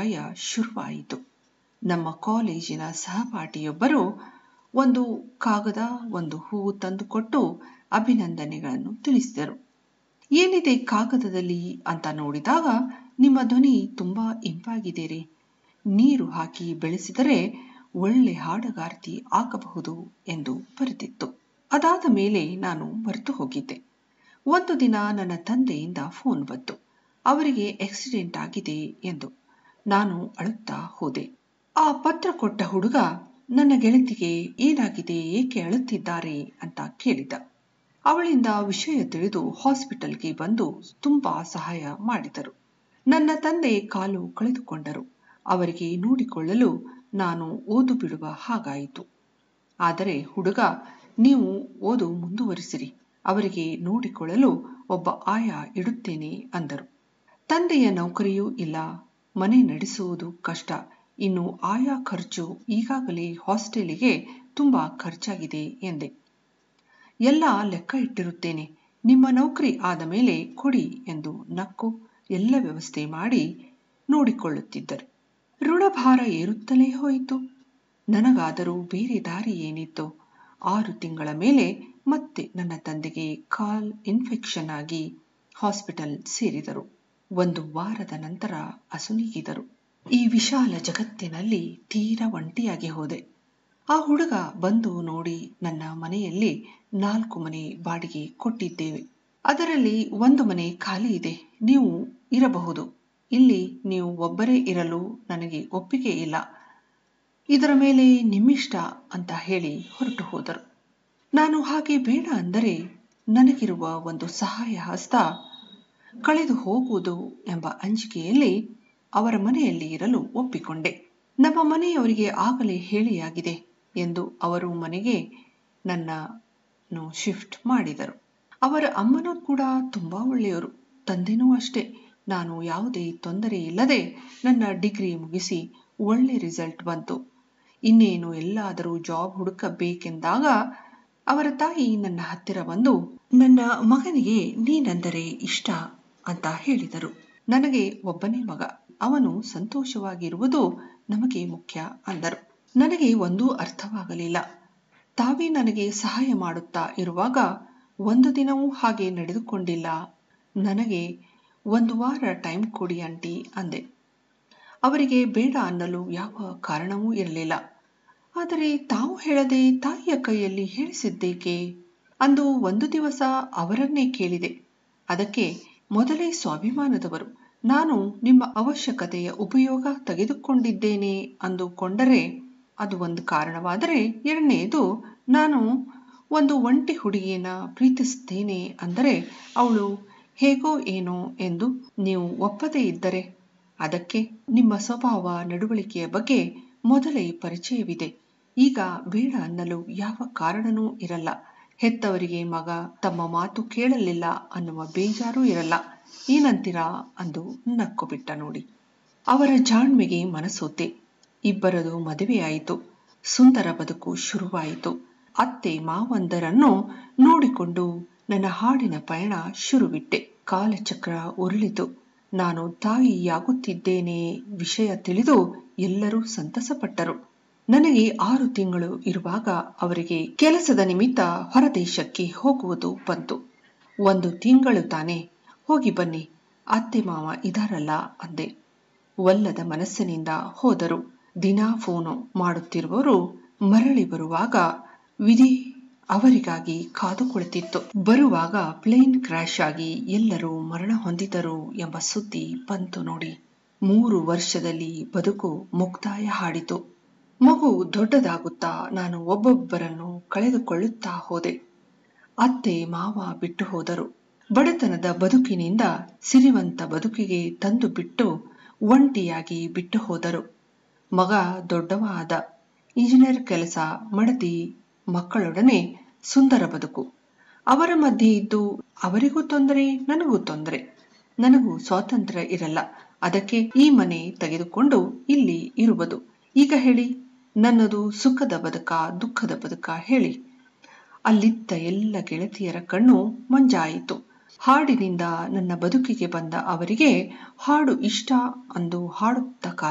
ಭಯ ಶುರುವಾಯಿತು ನಮ್ಮ ಕಾಲೇಜಿನ ಸಹಪಾಠಿಯೊಬ್ಬರು ಒಂದು ಕಾಗದ ಒಂದು ಹೂವು ತಂದುಕೊಟ್ಟು ಅಭಿನಂದನೆಗಳನ್ನು ತಿಳಿಸಿದರು ಏನಿದೆ ಕಾಗದದಲ್ಲಿ ಅಂತ ನೋಡಿದಾಗ ನಿಮ್ಮ ಧ್ವನಿ ತುಂಬಾ ಇಂಪಾಗಿದೆ ರೀ ನೀರು ಹಾಕಿ ಬೆಳೆಸಿದರೆ ಒಳ್ಳೆ ಹಾಡುಗಾರ್ತಿ ಆಗಬಹುದು ಎಂದು ಬರೆದಿತ್ತು ಅದಾದ ಮೇಲೆ ನಾನು ಮರೆತು ಹೋಗಿದ್ದೆ ಒಂದು ದಿನ ನನ್ನ ತಂದೆಯಿಂದ ಫೋನ್ ಬಂತು ಅವರಿಗೆ ಆಕ್ಸಿಡೆಂಟ್ ಆಗಿದೆ ಎಂದು ನಾನು ಅಳುತ್ತಾ ಹೋದೆ ಆ ಪತ್ರ ಕೊಟ್ಟ ಹುಡುಗ ನನ್ನ ಗೆಳತಿಗೆ ಏನಾಗಿದೆ ಏಕೆ ಅಳುತ್ತಿದ್ದಾರೆ ಅಂತ ಕೇಳಿದ ಅವಳಿಂದ ವಿಷಯ ತಿಳಿದು ಹಾಸ್ಪಿಟಲ್ಗೆ ಬಂದು ತುಂಬಾ ಸಹಾಯ ಮಾಡಿದರು ನನ್ನ ತಂದೆ ಕಾಲು ಕಳೆದುಕೊಂಡರು ಅವರಿಗೆ ನೋಡಿಕೊಳ್ಳಲು ನಾನು ಓದು ಬಿಡುವ ಹಾಗಾಯಿತು ಆದರೆ ಹುಡುಗ ನೀವು ಓದು ಮುಂದುವರಿಸಿರಿ ಅವರಿಗೆ ನೋಡಿಕೊಳ್ಳಲು ಒಬ್ಬ ಆಯ ಇಡುತ್ತೇನೆ ಅಂದರು ತಂದೆಯ ನೌಕರಿಯೂ ಇಲ್ಲ ಮನೆ ನಡೆಸುವುದು ಕಷ್ಟ ಇನ್ನು ಆಯಾ ಖರ್ಚು ಈಗಾಗಲೇ ಹಾಸ್ಟೆಲಿಗೆ ತುಂಬಾ ಖರ್ಚಾಗಿದೆ ಎಂದೆ ಎಲ್ಲ ಲೆಕ್ಕ ಇಟ್ಟಿರುತ್ತೇನೆ ನಿಮ್ಮ ನೌಕರಿ ಆದ ಮೇಲೆ ಕೊಡಿ ಎಂದು ನಕ್ಕು ಎಲ್ಲ ವ್ಯವಸ್ಥೆ ಮಾಡಿ ನೋಡಿಕೊಳ್ಳುತ್ತಿದ್ದರು ಋಣಭಾರ ಏರುತ್ತಲೇ ಹೋಯಿತು ನನಗಾದರೂ ಬೇರೆ ದಾರಿ ಏನಿತ್ತು ಆರು ತಿಂಗಳ ಮೇಲೆ ಮತ್ತೆ ನನ್ನ ತಂದೆಗೆ ಕಾಲ್ ಇನ್ಫೆಕ್ಷನ್ ಆಗಿ ಹಾಸ್ಪಿಟಲ್ ಸೇರಿದರು ಒಂದು ವಾರದ ನಂತರ ಅಸುನೀಗಿದರು ಈ ವಿಶಾಲ ಜಗತ್ತಿನಲ್ಲಿ ತೀರಾ ಒಂಟಿಯಾಗಿ ಹೋದೆ ಆ ಹುಡುಗ ಬಂದು ನೋಡಿ ನನ್ನ ಮನೆಯಲ್ಲಿ ನಾಲ್ಕು ಮನೆ ಬಾಡಿಗೆ ಕೊಟ್ಟಿದ್ದೇವೆ ಅದರಲ್ಲಿ ಒಂದು ಮನೆ ಖಾಲಿ ಇದೆ ನೀವು ಇರಬಹುದು ಇಲ್ಲಿ ನೀವು ಒಬ್ಬರೇ ಇರಲು ನನಗೆ ಒಪ್ಪಿಗೆ ಇಲ್ಲ ಇದರ ಮೇಲೆ ನಿಮ್ಮಿಷ್ಟ ಅಂತ ಹೇಳಿ ಹೊರಟು ಹೋದರು ನಾನು ಹಾಗೆ ಬೇಡ ಅಂದರೆ ನನಗಿರುವ ಒಂದು ಸಹಾಯ ಹಸ್ತ ಕಳೆದು ಹೋಗುವುದು ಎಂಬ ಅಂಜಿಕೆಯಲ್ಲಿ ಅವರ ಮನೆಯಲ್ಲಿ ಇರಲು ಒಪ್ಪಿಕೊಂಡೆ ನಮ್ಮ ಮನೆಯವರಿಗೆ ಆಗಲೇ ಹೇಳಿಯಾಗಿದೆ ಎಂದು ಅವರು ಮನೆಗೆ ನನ್ನನ್ನು ಶಿಫ್ಟ್ ಮಾಡಿದರು ಅವರ ಅಮ್ಮನೂ ಕೂಡ ತುಂಬಾ ಒಳ್ಳೆಯವರು ತಂದೆನೂ ಅಷ್ಟೇ ನಾನು ಯಾವುದೇ ತೊಂದರೆ ಇಲ್ಲದೆ ನನ್ನ ಡಿಗ್ರಿ ಮುಗಿಸಿ ಒಳ್ಳೆ ರಿಸಲ್ಟ್ ಬಂತು ಇನ್ನೇನು ಎಲ್ಲಾದರೂ ಜಾಬ್ ಹುಡುಕಬೇಕೆಂದಾಗ ಅವರ ತಾಯಿ ನನ್ನ ಹತ್ತಿರ ಬಂದು ನನ್ನ ಮಗನಿಗೆ ನೀನೆಂದರೆ ಇಷ್ಟ ಅಂತ ಹೇಳಿದರು ನನಗೆ ಒಬ್ಬನೇ ಮಗ ಅವನು ಸಂತೋಷವಾಗಿರುವುದು ನಮಗೆ ಮುಖ್ಯ ಅಂದರು ನನಗೆ ಒಂದೂ ಅರ್ಥವಾಗಲಿಲ್ಲ ತಾವೇ ನನಗೆ ಸಹಾಯ ಮಾಡುತ್ತಾ ಇರುವಾಗ ಒಂದು ದಿನವೂ ಹಾಗೆ ನಡೆದುಕೊಂಡಿಲ್ಲ ನನಗೆ ಒಂದು ವಾರ ಟೈಮ್ ಕೊಡಿ ಆಂಟಿ ಅಂದೆ ಅವರಿಗೆ ಬೇಡ ಅನ್ನಲು ಯಾವ ಕಾರಣವೂ ಇರಲಿಲ್ಲ ಆದರೆ ತಾವು ಹೇಳದೆ ತಾಯಿಯ ಕೈಯಲ್ಲಿ ಹೇಳಿಸಿದ್ದೇಕೆ ಅಂದು ಒಂದು ದಿವಸ ಅವರನ್ನೇ ಕೇಳಿದೆ ಅದಕ್ಕೆ ಮೊದಲೇ ಸ್ವಾಭಿಮಾನದವರು ನಾನು ನಿಮ್ಮ ಅವಶ್ಯಕತೆಯ ಉಪಯೋಗ ತೆಗೆದುಕೊಂಡಿದ್ದೇನೆ ಅಂದುಕೊಂಡರೆ ಅದು ಒಂದು ಕಾರಣವಾದರೆ ಎರಡನೆಯದು ನಾನು ಒಂದು ಒಂಟಿ ಹುಡುಗಿಯನ್ನ ಪ್ರೀತಿಸುತ್ತೇನೆ ಅಂದರೆ ಅವಳು ಹೇಗೋ ಏನೋ ಎಂದು ನೀವು ಒಪ್ಪದೇ ಇದ್ದರೆ ಅದಕ್ಕೆ ನಿಮ್ಮ ಸ್ವಭಾವ ನಡವಳಿಕೆಯ ಬಗ್ಗೆ ಮೊದಲೇ ಪರಿಚಯವಿದೆ ಈಗ ಬೇಡ ಅನ್ನಲು ಯಾವ ಕಾರಣನೂ ಇರಲ್ಲ ಹೆತ್ತವರಿಗೆ ಮಗ ತಮ್ಮ ಮಾತು ಕೇಳಲಿಲ್ಲ ಅನ್ನುವ ಬೇಜಾರೂ ಇರಲ್ಲ ಏನಂತೀರಾ ಅಂದು ನಕ್ಕು ಬಿಟ್ಟ ನೋಡಿ ಅವರ ಜಾಣ್ಮೆಗೆ ಮನಸೋತೆ ಇಬ್ಬರದು ಮದುವೆಯಾಯಿತು ಸುಂದರ ಬದುಕು ಶುರುವಾಯಿತು ಅತ್ತೆ ಮಾವಂದರನ್ನು ನೋಡಿಕೊಂಡು ನನ್ನ ಹಾಡಿನ ಪಯಣ ಶುರುವಿಟ್ಟೆ ಕಾಲಚಕ್ರ ಉರುಳಿತು ನಾನು ತಾಯಿಯಾಗುತ್ತಿದ್ದೇನೆ ವಿಷಯ ತಿಳಿದು ಎಲ್ಲರೂ ಸಂತಸಪಟ್ಟರು ನನಗೆ ಆರು ತಿಂಗಳು ಇರುವಾಗ ಅವರಿಗೆ ಕೆಲಸದ ನಿಮಿತ್ತ ಹೊರದೇಶಕ್ಕೆ ಹೋಗುವುದು ಬಂತು ಒಂದು ತಿಂಗಳು ತಾನೇ ಹೋಗಿ ಬನ್ನಿ ಅತ್ತೆ ಮಾವ ಇದಾರಲ್ಲ ಅಂದೆ ಒಲ್ಲದ ಮನಸ್ಸಿನಿಂದ ಹೋದರು ದಿನಾ ಫೋನು ಮಾಡುತ್ತಿರುವವರು ಮರಳಿ ಬರುವಾಗ ವಿಧಿ ಅವರಿಗಾಗಿ ಕಾದು ಕುಳಿತಿತ್ತು ಬರುವಾಗ ಪ್ಲೇನ್ ಕ್ರ್ಯಾಶ್ ಆಗಿ ಎಲ್ಲರೂ ಮರಣ ಹೊಂದಿದರು ಎಂಬ ಸುದ್ದಿ ಬಂತು ನೋಡಿ ಮೂರು ವರ್ಷದಲ್ಲಿ ಬದುಕು ಮುಕ್ತಾಯ ಹಾಡಿತು ಮಗು ದೊಡ್ಡದಾಗುತ್ತಾ ನಾನು ಒಬ್ಬೊಬ್ಬರನ್ನು ಕಳೆದುಕೊಳ್ಳುತ್ತಾ ಹೋದೆ ಅತ್ತೆ ಮಾವ ಬಿಟ್ಟು ಹೋದರು ಬಡತನದ ಬದುಕಿನಿಂದ ಸಿರಿವಂತ ಬದುಕಿಗೆ ತಂದು ಬಿಟ್ಟು ಒಂಟಿಯಾಗಿ ಬಿಟ್ಟು ಹೋದರು ಮಗ ದೊಡ್ಡವ ಆದ ಇಂಜಿನಿಯರ್ ಕೆಲಸ ಮಡದಿ ಮಕ್ಕಳೊಡನೆ ಸುಂದರ ಬದುಕು ಅವರ ಮಧ್ಯೆ ಇದ್ದು ಅವರಿಗೂ ತೊಂದರೆ ನನಗೂ ತೊಂದರೆ ನನಗೂ ಸ್ವಾತಂತ್ರ್ಯ ಇರಲ್ಲ ಅದಕ್ಕೆ ಈ ಮನೆ ತೆಗೆದುಕೊಂಡು ಇಲ್ಲಿ ಇರುವುದು ಈಗ ಹೇಳಿ ನನ್ನದು ಸುಖದ ಬದುಕ ದುಃಖದ ಬದುಕ ಹೇಳಿ ಅಲ್ಲಿದ್ದ ಎಲ್ಲ ಗೆಳತಿಯರ ಕಣ್ಣು ಮಂಜಾಯಿತು ಹಾಡಿನಿಂದ ನನ್ನ ಬದುಕಿಗೆ ಬಂದ ಅವರಿಗೆ ಹಾಡು ಇಷ್ಟ ಅಂದು ಹಾಡುತ್ತ